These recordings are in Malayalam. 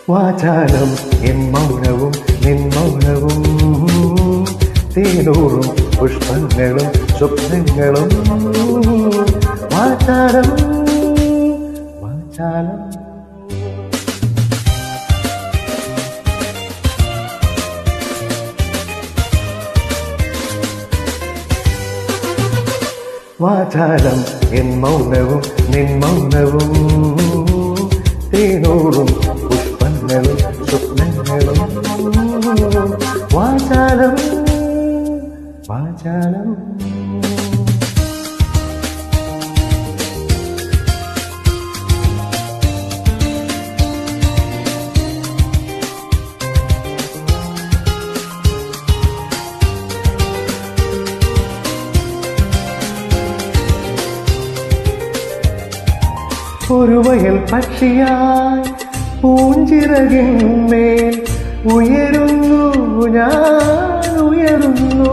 വാചാലം എൻ മൗനവും നിൻ മൗനവും തേനൂറും പുഷ്പങ്ങളും സ്വപ്നങ്ങളും വാചാലം വാചാലം വാചാലം എൻ മൗനവും നിൻ മൗനവും തേനൂറും പുഷ്പങ്ങളും സ്വപ്നങ്ങളും വാചാലം വാചാലം ഒരു വയൽ പക്ഷിയായി പൂഞ്ചിറകിന്മേൽ ഉയരുന്നു ഞാൻ ഉയരുന്നു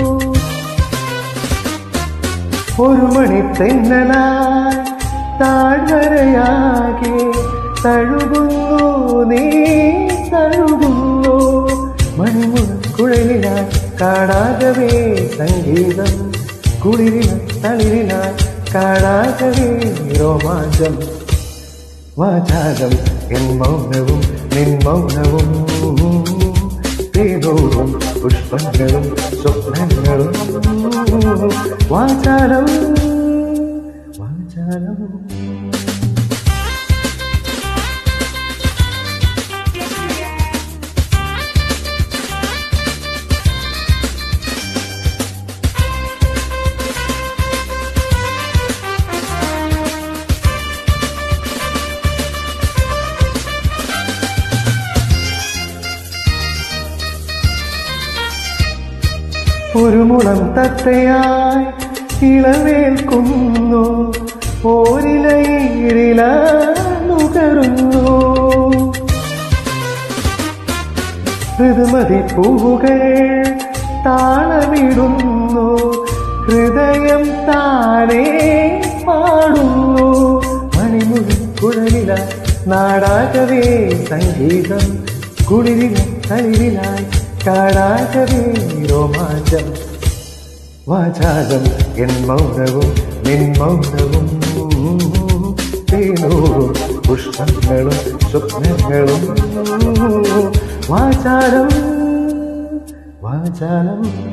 ഒരു മണി തെന്നലായി താഴ്വരയാകെ തഴുകുന്നു നീ തഴുകുന്നു മണിമുഴക്കുഴലിനായി കാടാകവേ സംഗീതം കുളിരിന തളിരിനായി കാടാകവേ രോമാഞ്ചം വാചാലം എൻ മൗനവും നിൻ മൗനവും തേനൂറും പുഷ്പങ്ങളും സ്വപ്നങ്ങളും വാചാലം വാചാലം ഒരു മുളം തത്തയായി ഇളവേൽക്കുന്നു ഓരിലയിരില നുകരുന്നു ഋതുമതി പൂവുകൾ താളമിടുന്നു ഹൃദയം താനേ പാടുന്നു മണിമുഴി കുഴലില നാടാകവേ സംഗീതം കുളിരില തളിരിലായി കാടാകവേ രോമാഞ്ചം വാചാലം എൻ മൗനവും നിൻ മൗനവും തേനൂറും പുഷ്പങ്ങളും സ്വപ്നങ്ങളും വാചാലം വാചാലം